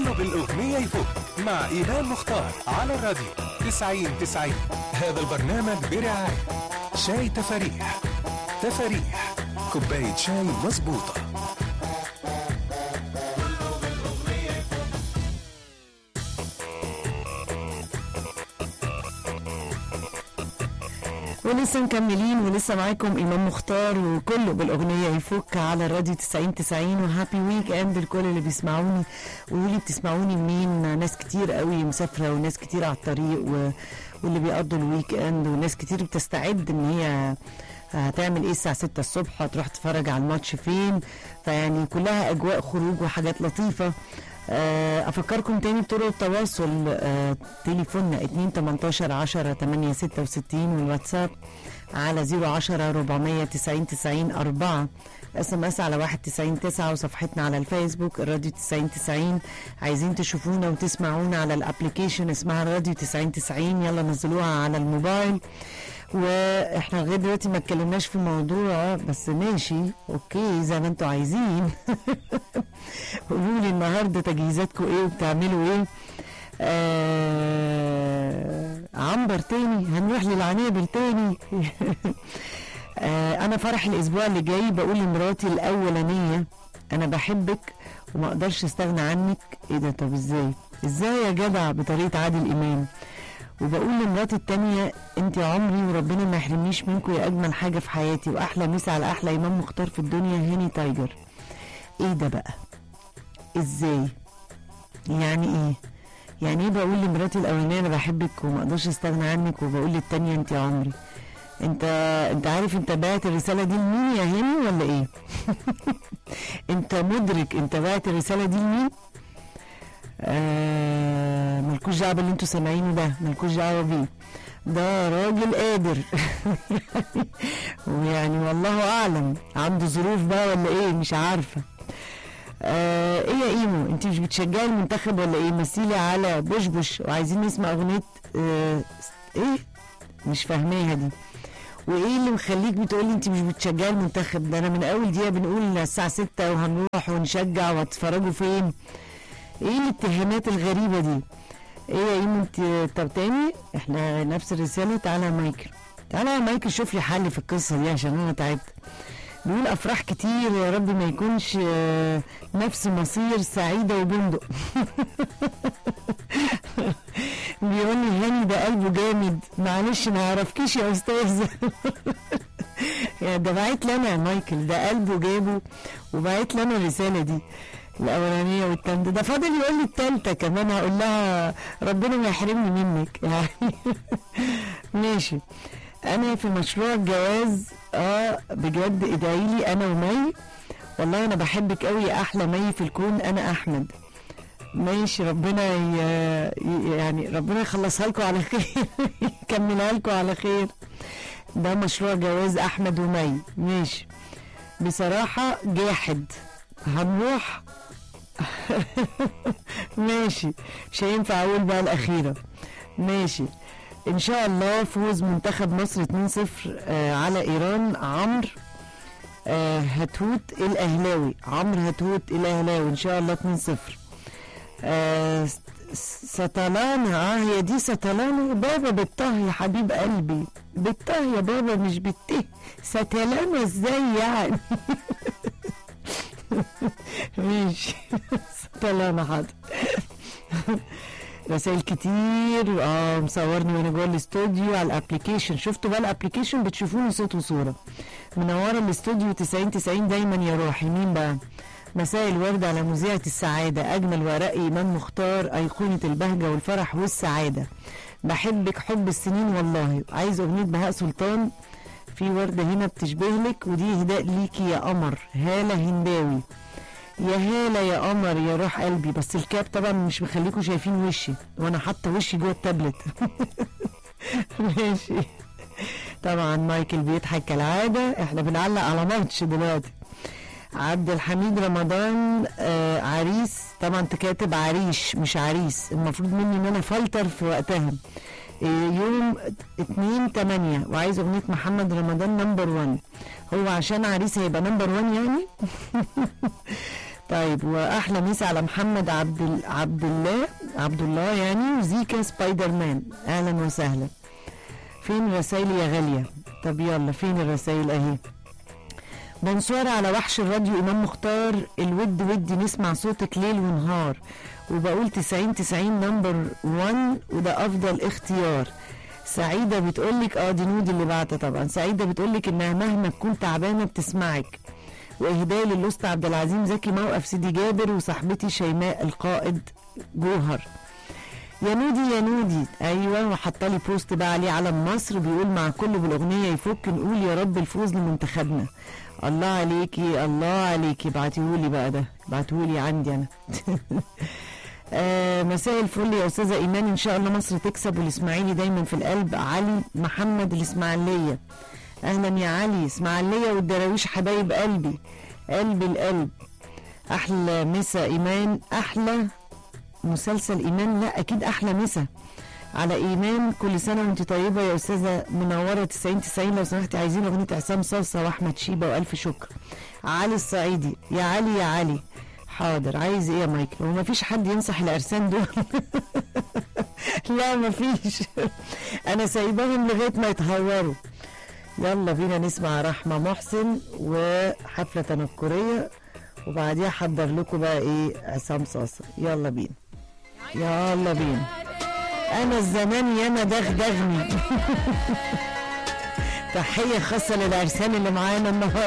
كله بالأغنية يفوق مع إيمان مختار على الراديو 90 90 هذا البرنامج برعاية شاي تفاريح تفاريح كوباية شاي مظبوطة ولسه مكملين ولسه معاكم امام مختار وكله بالاغنيه يفك على الراديو 90 90 وهابي ويك اند لكل اللي بيسمعوني وقولوا لي بتسمعوني منين ناس كتير قوي مسافره وناس كتير على الطريق و... واللي بيقضوا الويك اند وناس كتير بتستعد ان هي هتعمل ايه الساعه 6 الصبح هتروح تتفرج على الماتش فين فيعني كلها اجواء خروج وحاجات لطيفه آه، افكركم تاني بطرق التواصل آه، تليفوننا 2 18 10 8 66 والواتساب على 010 490 90 4 اس ام اس على 1 90 9 وصفحتنا على الفيسبوك الراديو 90 90 عايزين تشوفونا وتسمعونا على الابلكيشن اسمها الراديو 90 90 يلا نزلوها على الموبايل واحنا لغايه دلوقتي ما اتكلمناش في موضوع بس ماشي اوكي زي ما انتوا عايزين قولوا لي النهارده تجهيزاتكم ايه وبتعملوا ايه آه عنبر تاني هنروح للعنابر تاني آه انا فرح الاسبوع اللي جاي بقول لمراتي الاولانيه انا بحبك وما اقدرش استغنى عنك ايه ده طب ازاي ازاي يا جدع بطريقه عادل امام وبقول لمراتي التانية انت عمري وربنا ما يحرمنيش منكم يا اجمل حاجه في حياتي واحلى مسا على احلى امام مختار في الدنيا هاني تايجر ايه ده بقى ازاي يعني ايه يعني ايه بقول لمراتي الاولانيه انا بحبك وما اقدرش استغنى عنك وبقول للتانية انت عمري انت انت عارف انت بعت الرساله دي لمين يا هاني ولا ايه انت مدرك انت بعت الرساله دي لمين آه ملكوش دعوه باللي انتوا سامعينه ده ملكوش دعوه بيه ده راجل قادر ويعني والله اعلم عنده ظروف بقى ولا ايه مش عارفه آه ايه يا ايمو انت مش بتشجعي المنتخب ولا ايه مثيلي على بوشبوش وعايزين نسمع اغنيه آه ايه مش فاهماها دي وايه اللي مخليك بتقولي انت مش بتشجعي المنتخب ده انا من اول دقيقه بنقول الساعه 6 وهنروح ونشجع وهتتفرجوا فين ايه الاتهامات الغريبه دي ايه يا ايمو انت طب تاني احنا نفس الرساله تعالى يا مايكل تعالى يا مايكل شوف لي حل في القصه دي عشان انا تعبت بيقول افراح كتير يا رب ما يكونش آه، نفس مصير سعيده وبندق بيقول لي هاني ده قلبه جامد معلش ما يعرفكيش يا استاذ يا ده بعت لنا يا مايكل ده قلبه جابه وبعت لنا الرساله دي الاولانيه والتالتة ده فاضل يقول لي التالتة كمان هقول لها ربنا ما يحرمني منك يعني ماشي انا في مشروع الجواز اه بجد ادعي لي انا ومي والله انا بحبك قوي يا احلى مي في الكون انا احمد ماشي ربنا ي... ي- يعني ربنا يخلصها لكم على خير يكملها لكم على خير ده مشروع جواز احمد ومي ماشي بصراحة جاحد هنروح ماشي مش هينفع اقول بقى الاخيرة ماشي ان شاء الله فوز منتخب مصر 2-0 آه على ايران عمرو آه هتوت الاهلاوي عمرو هتوت الاهلاوي ان شاء الله 2-0 آه س- ستلانا اه هي دي ستلانا بابا بالطه يا حبيب قلبي بالطه يا بابا مش بالته ستلانا ازاي يعني ماشي ستلانا حاضر رسائل كتير اه مصورني وانا جوه الاستوديو على الابلكيشن شفتوا بقى الابلكيشن بتشوفوني صوت وصوره منوره الاستوديو 90 90 دايما يا روحي مين بقى مساء الورد على مذيعة السعادة أجمل ورقي إمام مختار أيقونة البهجة والفرح والسعادة بحبك حب السنين والله عايز أغنية بهاء سلطان في وردة هنا بتشبه لك ودي هداء ليكي يا قمر هالة هنداوي يا هالة يا قمر يا روح قلبي بس الكاب طبعا مش مخليكم شايفين وشي وانا حاطه وشي جوه التابلت ماشي طبعا مايكل بيضحك كالعاده احنا بنعلق على ماتش دلوقتي عبد الحميد رمضان آه عريس طبعا انت كاتب عريش مش عريس المفروض مني ان انا فلتر في وقتها آه يوم 2 8 وعايز اغنيه محمد رمضان نمبر 1 هو عشان عريس هيبقى نمبر 1 يعني طيب واحلى مسا على محمد عبد ال... عبد الله عبد الله يعني وزيكا سبايدر مان اهلا وسهلا فين رسايلي يا غاليه طب يلا فين الرسايل اهي بنصور على وحش الراديو امام مختار الود ودي نسمع صوتك ليل ونهار وبقول 90 90 نمبر 1 وده افضل اختيار سعيدة بتقولك اه دي نودي اللي بعتها طبعا سعيدة بتقولك انها مهما تكون تعبانة بتسمعك واهداء للوسطى عبد العظيم زكي موقف سيدي جابر وصاحبتي شيماء القائد جوهر يا نودي يا نودي ايوه وحط لي بوست بقى عليه علم مصر بيقول مع كل بالاغنيه يفك نقول يا رب الفوز لمنتخبنا الله عليكي الله عليكي ابعتيهولي بقى ده ابعتيهولي عندي انا آه مساء الفل يا استاذه ايمان ان شاء الله مصر تكسب والاسماعيلي دايما في القلب علي محمد الاسماعيليه اهلا يا علي اسماعيليه والدراويش حبايب قلبي قلبي القلب احلى مسا ايمان احلى مسلسل ايمان لا اكيد احلى مسا على ايمان كل سنه وانت طيبه يا استاذه منوره 90 90 لو سمحتي عايزين اغنيه عصام صلصه واحمد شيبه والف شكر علي الصعيدي يا علي يا علي حاضر عايز ايه يا مايكل هو مفيش حد ينصح الارسان دول لا مفيش انا سايباهم لغايه ما يتهوروا يلا بينا نسمع رحمه محسن وحفله تنكريه وبعديها احضر لكم بقى ايه عصام صاصه يلا بينا يلا بينا انا الزمان ياما دغدغني تحيه خاصه للعرسان اللي معانا النهارده